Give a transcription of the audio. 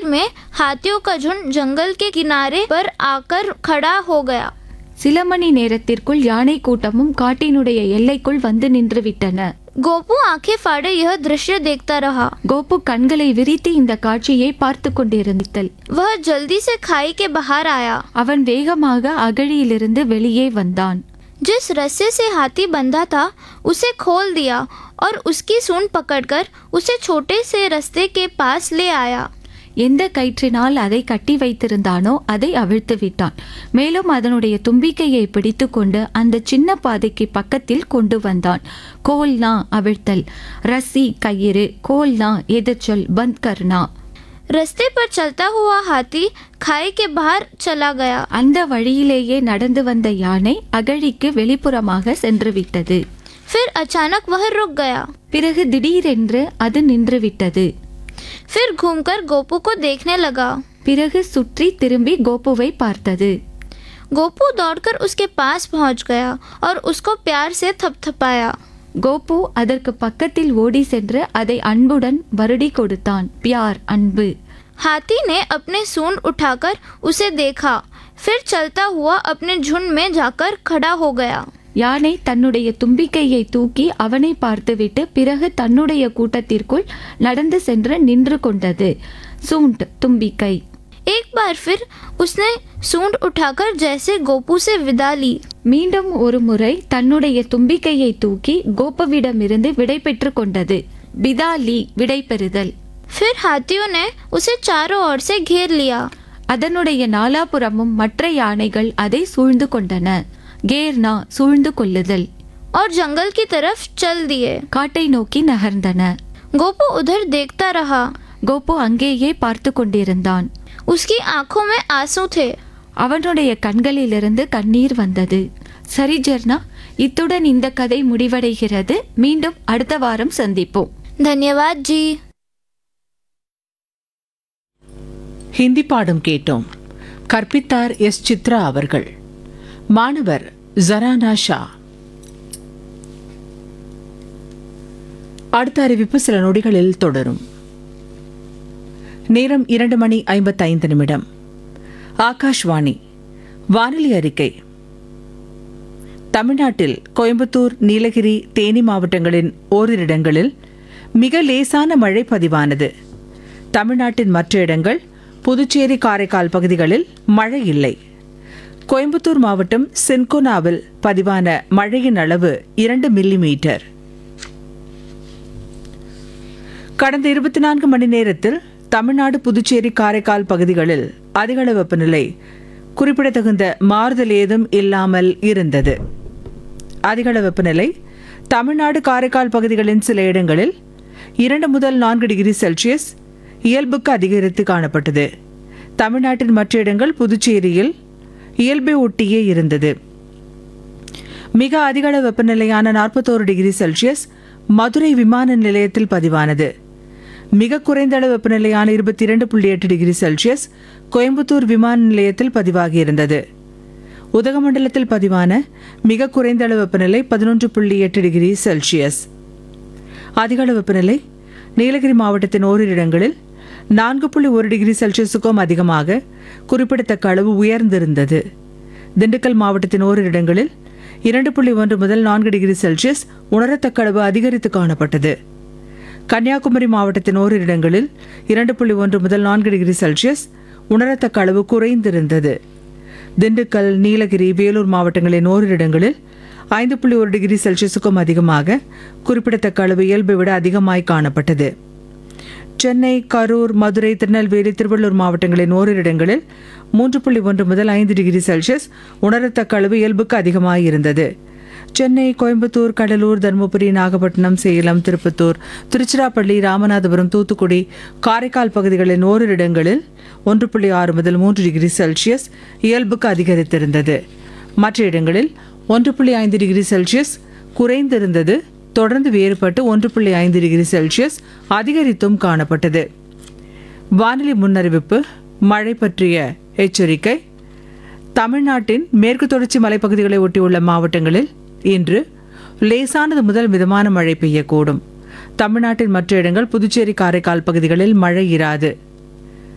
में हाथियों का झुंड जंगल के किनारे पर आकर खड़ा हो गया சில மணி நேரத்திற்குள் யானை கூட்டமும் காட்டினுடைய எல்லைக்குள் வந்து நின்று விட்டன गोपू आंखें फाड़े यह दृश्य देखता रहा கோபு கண்களை விரித்து இந்த காட்சியை பார்த்து கொண்டிருந்தல் वह जल्दी से खाई के बाहर आया அவன் வேகமாக அகழியிலிருந்து வெளியே வந்தான் जिस रस्से से हाथी बंधा था उसे खोल दिया और उसकी सूंड पकड़कर उसे छोटे से रास्ते के पास ले आया எந்த கயிற்றினால் அதை கட்டி வைத்திருந்தானோ அதை அவிழ்த்து விட்டான் மேலும் அதனுடைய தும்பிக்கையை பிடித்துக்கொண்டு அந்த சின்ன பாதைக்கு பக்கத்தில் கொண்டு வந்தான் கோல்னா அவிழ்த்தல் ரசி கயிறு கோல்னா எதிர்ச்சொல் பந்த் கர்னா रास्ते पर चलता हुआ हाथी खाई के बाहर चला गया அந்த வழியிலேயே நடந்து வந்த யானை அகழிக்கு வெளிப்புறமாக சென்று விட்டது फिर अचानक वह रुक गया பிறகு திடீரென்று அது நின்று விட்டது फिर घूमकर गोपू को देखने लगा பிறகு சுற்றி திரும்பி கோபுவை பார்த்தது गोपू दौड़कर उसके पास पहुंच गया और उसको प्यार से थपथपाया கோபு அதற்கு பக்கத்தில் ஓடி சென்று அதை அன்புடன் வருடி கொடுத்தான் பியார் அன்பு हाथी ने अपने सूंड उठाकर उसे देखा फिर चलता हुआ अपने झुंड में जाकर खड़ा हो गया யானை தன்னுடைய தும்பிக்கையை தூக்கி அவனை பார்த்துவிட்டு பிறகு தன்னுடைய கூட்டத்திற்குள் நடந்து சென்று நின்று கொண்டது சூண்ட் தும்பிக்கை एक बार फिर उसने सूंड उठाकर जैसे गोपू से विदा ली மீண்டும் ஒரு முறை தன்னுடைய தும்பிக்கையை தூக்கி கோபுவிடமிருந்து விடை பெற்று கொண்டது பிதாலி விடை பெறுதல் फिर हाथियों ने उसे चारों ओर से घेर लिया அதனுடைய நாலாபுறமும் மற்ற யானைகள் அதை சூழ்ந்து கொண்டன கேர்னா சூழ்ந்து கொள்ளுதல் और जंगल की तरफ चल दिए காட்டை நோக்கி நகர்ந்தன गोपू उधर देखता रहा கோபு அங்கேயே பார்த்து கொண்டிருந்தான் उसकी आंखों में आंसू थे அவனுடைய கண்களிலிருந்து கண்ணீர் வந்தது சரி ஜெர்னா இத்துடன் இந்த கதை முடிவடைகிறது மீண்டும் அடுத்த வாரம் சந்திப்போம் धन्यवाद जी ஹிந்தி பாடம் கேட்டோம் கற்பித்தார் எஸ் சித்ரா அவர்கள் மாணவர் ஜரானா ஷா அடுத்த அறிவிப்பு சில நொடிகளில் தொடரும் நேரம் இரண்டு மணி ஐம்பத்தைந்து நிமிடம் ஆகாஷ்வாணி வானிலை அறிக்கை தமிழ்நாட்டில் கோயம்புத்தூர் நீலகிரி தேனி மாவட்டங்களின் ஓரிரு இடங்களில் மிக லேசான மழை பதிவானது தமிழ்நாட்டின் மற்ற இடங்கள் புதுச்சேரி காரைக்கால் பகுதிகளில் மழை இல்லை கோயம்புத்தூர் மாவட்டம் சென்கோனாவில் பதிவான மழையின் அளவு இரண்டு மில்லி மீட்டர் கடந்த இருபத்தி நான்கு மணி நேரத்தில் தமிழ்நாடு புதுச்சேரி காரைக்கால் பகுதிகளில் அதிகளவு வெப்பநிலை குறிப்பிடத்தகுந்த மாறுதல் ஏதும் இல்லாமல் இருந்தது அதிகளவு வெப்பநிலை தமிழ்நாடு காரைக்கால் பகுதிகளின் சில இடங்களில் இரண்டு முதல் நான்கு டிகிரி செல்சியஸ் இயல்புக்கு அதிகரித்து காணப்பட்டது தமிழ்நாட்டின் மற்ற இடங்கள் புதுச்சேரியில் இயல்பை ஒட்டியே இருந்தது மிக அதிகள வெப்பநிலையான நாற்பத்தோரு டிகிரி செல்சியஸ் மதுரை விமான நிலையத்தில் பதிவானது மிக குறைந்த அளவு வெப்பநிலையான இருபத்தி இரண்டு புள்ளி எட்டு டிகிரி செல்சியஸ் கோயம்புத்தூர் விமான நிலையத்தில் பதிவாகியிருந்தது உதகமண்டலத்தில் பதிவான மிக குறைந்த அளவு வெப்பநிலை பதினொன்று புள்ளி எட்டு டிகிரி செல்சியஸ் அதிகளவு வெப்பநிலை நீலகிரி மாவட்டத்தின் ஓரிரு இடங்களில் நான்கு புள்ளி ஒரு டிகிரி செல்சியஸுக்கும் அதிகமாக குறிப்பிடத்தக்க அளவு உயர்ந்திருந்தது திண்டுக்கல் மாவட்டத்தின் ஓரிரு இடங்களில் இரண்டு புள்ளி ஒன்று முதல் நான்கு டிகிரி செல்சியஸ் உணரத்தக்க அளவு அதிகரித்து காணப்பட்டது கன்னியாகுமரி மாவட்டத்தின் ஓரிரு இடங்களில் இரண்டு புள்ளி ஒன்று முதல் நான்கு டிகிரி செல்சியஸ் உணரத்தக்க அளவு குறைந்திருந்தது திண்டுக்கல் நீலகிரி வேலூர் மாவட்டங்களின் ஓரிரு இடங்களில் ஐந்து புள்ளி ஒரு டிகிரி செல்சியஸுக்கும் அதிகமாக குறிப்பிடத்தக்க அளவு இயல்பை விட அதிகமாய் காணப்பட்டது சென்னை கரூர் மதுரை திருநெல்வேலி திருவள்ளூர் மாவட்டங்களின் ஓரிரு இடங்களில் மூன்று புள்ளி ஒன்று முதல் ஐந்து டிகிரி செல்சியஸ் உணரத்தக்க அளவு இயல்புக்கு அதிகமாக இருந்தது சென்னை கோயம்புத்தூர் கடலூர் தருமபுரி நாகப்பட்டினம் சேலம் திருப்பத்தூர் திருச்சிராப்பள்ளி ராமநாதபுரம் தூத்துக்குடி காரைக்கால் பகுதிகளின் ஓரிரு இடங்களில் ஒன்று புள்ளி ஆறு முதல் மூன்று டிகிரி செல்சியஸ் இயல்புக்கு அதிகரித்திருந்தது மற்ற இடங்களில் ஒன்று புள்ளி ஐந்து டிகிரி செல்சியஸ் குறைந்திருந்தது தொடர்ந்து வேறுபட்டு ஒன்று புள்ளி ஐந்து டிகிரி செல்சியஸ் அதிகரித்தும் காணப்பட்டது வானிலை முன்னறிவிப்பு மழை பற்றிய எச்சரிக்கை தமிழ்நாட்டின் மேற்கு தொடர்ச்சி மலைப்பகுதிகளை ஒட்டியுள்ள மாவட்டங்களில் இன்று லேசானது முதல் மிதமான மழை பெய்யக்கூடும் தமிழ்நாட்டின் மற்ற இடங்கள் புதுச்சேரி காரைக்கால் பகுதிகளில் மழை இராது